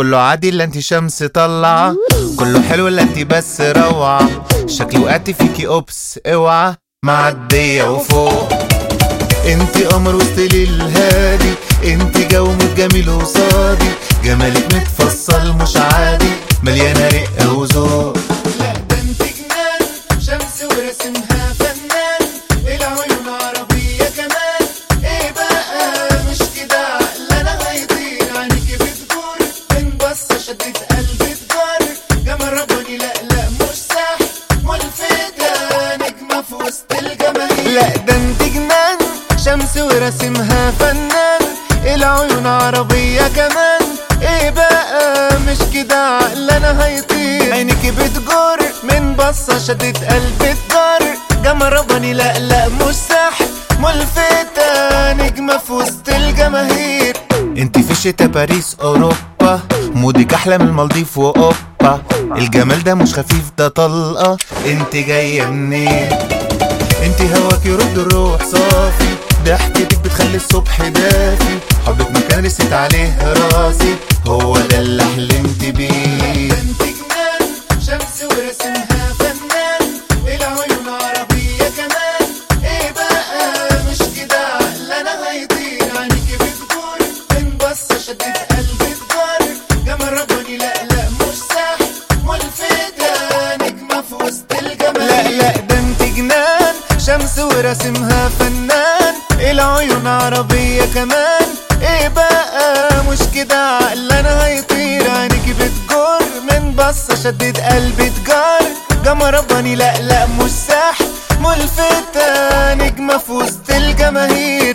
كله عادي الا انت شمس طلعة كله حلو الا انت بس روعة شكلي وقعت فيكي اوبس اوعى معدية وفوق انت قمر وسط ليل هادي انت جو جميل وصادي جمالك متفصل مش عادي مليانة رقة وذوق لا ده انت جنان شمس ورسمها فنان العيون عربية كمان ايه بقى مش كده عقلنا هيطير عينيكي بتجور من بصة شدت قلبي تجار جمال رباني لا لا مش سحر ملفتة نجمة في وسط الجماهير لا ده انت جنان شمس ورسمها فنان العيون عربية كمان ايه بقى مش كده عقلنا هيطير عينيكي بتجر من بصة شدت قلبي تجر جمال رباني لا لا مش سحر ملفتة نجمة في وسط الجماهير انت في شتا باريس اوروبا مودك احلى من المالديف واوبا الجمال ده مش خفيف ده طلقة انت جاية منين انت هواك يرد الروح صافي ضحكتك بتخلي الصبح دافي حبك مكان رست عليه راسي هو ده اللي حلمت بيه انت جنان شمس ورسمها فنان العيون عربية كمان ايه بقى مش كده عقلنا هيطير عينيكي بتجور من بصة شدت قلبي تجار جمال رباني لا لا مش سحر ملفتة نجمة في وسط الجمال لا لا ده انت جنان شمس ورسمها فنان العيون عربية كمان ايه بقى مش كده عقلنا هيطير عينيكي بتجر من بصة شدت قلبي تجار جمال رباني لا لا مش سحر ملفتة نجمة في وسط الجماهير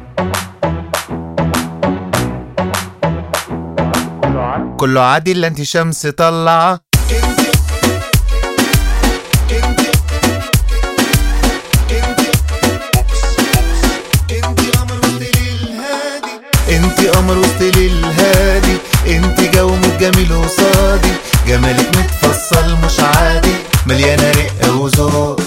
كله عادي الا انت شمس طلعة انت انت انت انت قمر وسط ليل هادي انت قمر وسط ليل هادي انت جو جميل وصادي جمالك متفصل مش عادي مليانة رقة وذوق